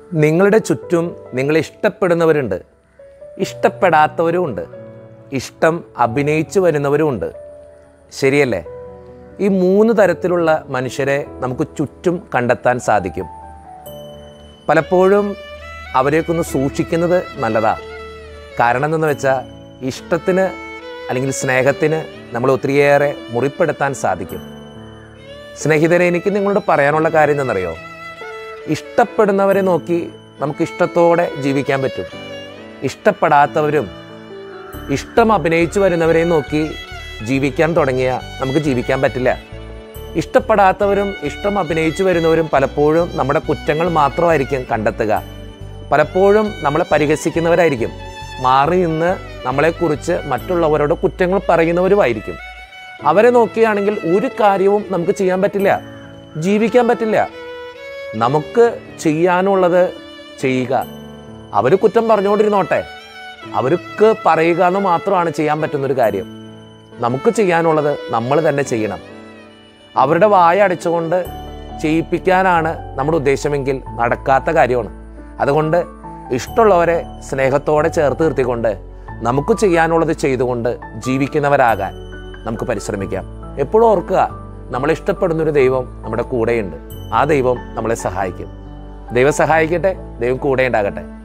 നിങ്ങളുടെ ചുറ്റും നിങ്ങളെ ഇഷ്ടപ്പെടുന്നവരുണ്ട് ഇഷ്ടപ്പെടാത്തവരും ഉണ്ട് ഇഷ്ടം അഭിനയിച്ചു വരുന്നവരുമുണ്ട് ശരിയല്ലേ ഈ മൂന്ന് തരത്തിലുള്ള മനുഷ്യരെ നമുക്ക് ചുറ്റും കണ്ടെത്താൻ സാധിക്കും പലപ്പോഴും അവരെയൊക്കെ ഒന്ന് സൂക്ഷിക്കുന്നത് നല്ലതാ കാരണം എന്തെന്ന് വെച്ചാൽ ഇഷ്ടത്തിന് അല്ലെങ്കിൽ സ്നേഹത്തിന് നമ്മൾ ഒത്തിരിയേറെ മുറിപ്പെടുത്താൻ സാധിക്കും സ്നേഹിതരെ എനിക്ക് നിങ്ങളോട് പറയാനുള്ള കാര്യം എന്തെന്നറിയോ ഇഷ്ടപ്പെടുന്നവരെ നോക്കി നമുക്ക് ഇഷ്ടത്തോടെ ജീവിക്കാൻ പറ്റും ഇഷ്ടപ്പെടാത്തവരും ഇഷ്ടം അഭിനയിച്ചു വരുന്നവരെ നോക്കി ജീവിക്കാൻ തുടങ്ങിയ നമുക്ക് ജീവിക്കാൻ പറ്റില്ല ഇഷ്ടപ്പെടാത്തവരും ഇഷ്ടം അഭിനയിച്ചു വരുന്നവരും പലപ്പോഴും നമ്മുടെ കുറ്റങ്ങൾ മാത്രമായിരിക്കും കണ്ടെത്തുക പലപ്പോഴും നമ്മളെ പരിഹസിക്കുന്നവരായിരിക്കും മാറി നിന്ന് നമ്മളെക്കുറിച്ച് മറ്റുള്ളവരോട് കുറ്റങ്ങൾ പറയുന്നവരുമായിരിക്കും അവരെ നോക്കിയാണെങ്കിൽ ഒരു കാര്യവും നമുക്ക് ചെയ്യാൻ പറ്റില്ല ജീവിക്കാൻ പറ്റില്ല നമുക്ക് ചെയ്യാനുള്ളത് ചെയ്യുക അവർ കുറ്റം പറഞ്ഞുകൊണ്ടിരുന്നോട്ടെ അവർക്ക് പറയുക എന്ന് മാത്രമാണ് ചെയ്യാൻ പറ്റുന്നൊരു കാര്യം നമുക്ക് ചെയ്യാനുള്ളത് നമ്മൾ തന്നെ ചെയ്യണം അവരുടെ വായ അടച്ചുകൊണ്ട് ചെയ്യിപ്പിക്കാനാണ് നമ്മുടെ ഉദ്ദേശമെങ്കിൽ നടക്കാത്ത കാര്യമാണ് അതുകൊണ്ട് ഇഷ്ടമുള്ളവരെ സ്നേഹത്തോടെ ചേർത്ത് നിർത്തിക്കൊണ്ട് നമുക്ക് ചെയ്യാനുള്ളത് ചെയ്തുകൊണ്ട് ജീവിക്കുന്നവരാകാൻ നമുക്ക് പരിശ്രമിക്കാം എപ്പോഴും ഓർക്കുക നമ്മളെ ഇഷ്ടപ്പെടുന്നൊരു ദൈവം നമ്മുടെ കൂടെയുണ്ട് ആ ദൈവം നമ്മളെ സഹായിക്കും ദൈവം സഹായിക്കട്ടെ ദൈവം കൂടെ ഉണ്ടാകട്ടെ